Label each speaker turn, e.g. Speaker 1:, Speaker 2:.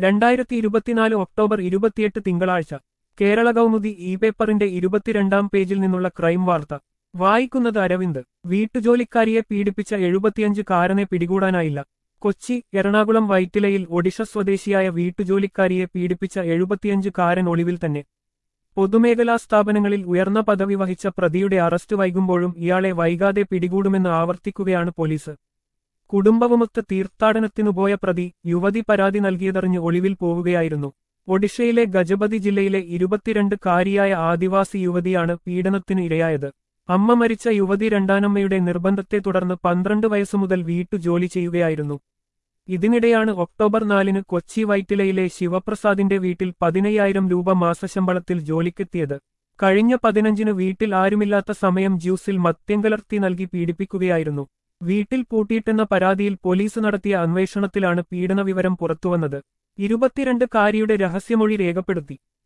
Speaker 1: രണ്ടായിരത്തി ഇരുപത്തിനാല് ഒക്ടോബർ ഇരുപത്തിയെട്ട് തിങ്കളാഴ്ച കേരള കൗമുദി ഇ പേപ്പറിന്റെ ഇരുപത്തിരണ്ടാം പേജിൽ നിന്നുള്ള ക്രൈം വാർത്ത വായിക്കുന്നത് അരവിന്ദ് വീട്ടുജോലിക്കാരിയെ പീഡിപ്പിച്ച എഴുപത്തിയഞ്ച് കാരനെ പിടികൂടാനായില്ല കൊച്ചി എറണാകുളം വൈറ്റിലയിൽ ഒഡിഷ സ്വദേശിയായ വീട്ടുജോലിക്കാരിയെ പീഡിപ്പിച്ച എഴുപത്തിയഞ്ച് കാരൻ ഒളിവിൽ തന്നെ പൊതുമേഖലാ സ്ഥാപനങ്ങളിൽ ഉയർന്ന പദവി വഹിച്ച പ്രതിയുടെ അറസ്റ്റ് വൈകുമ്പോഴും ഇയാളെ വൈകാതെ പിടികൂടുമെന്ന് ആവർത്തിക്കുകയാണ് പോലീസ് കുടുംബവുമൊത്ത് തീർത്ഥാടനത്തിനു പോയ പ്രതി യുവതി പരാതി നൽകിയതറിഞ്ഞ് ഒളിവിൽ പോവുകയായിരുന്നു ഒഡീഷയിലെ ഗജപതി ജില്ലയിലെ ഇരുപത്തിരണ്ട് കാരിയായ ആദിവാസി യുവതിയാണ് പീഡനത്തിന് ഇരയായത് അമ്മ മരിച്ച യുവതി രണ്ടാനമ്മയുടെ നിർബന്ധത്തെ തുടർന്ന് പന്ത്രണ്ട് വയസ്സു മുതൽ വീട്ടു ജോലി ചെയ്യുകയായിരുന്നു ഇതിനിടെയാണ് ഒക്ടോബർ നാലിന് കൊച്ചി വൈറ്റിലയിലെ ശിവപ്രസാദിന്റെ വീട്ടിൽ പതിനയ്യായിരം രൂപ മാസശമ്പളത്തിൽ ജോലിക്കെത്തിയത് കഴിഞ്ഞ പതിനഞ്ചിന് വീട്ടിൽ ആരുമില്ലാത്ത സമയം ജ്യൂസിൽ മദ്യം കലർത്തി നൽകി പീഡിപ്പിക്കുകയായിരുന്നു വീട്ടിൽ പൂട്ടിയിട്ടെന്ന പരാതിയിൽ പോലീസ് നടത്തിയ അന്വേഷണത്തിലാണ് പീഡന വിവരം പുറത്തുവന്നത് ഇരുപത്തിരണ്ട് കാരിയുടെ രഹസ്യമൊഴി രേഖപ്പെടുത്തി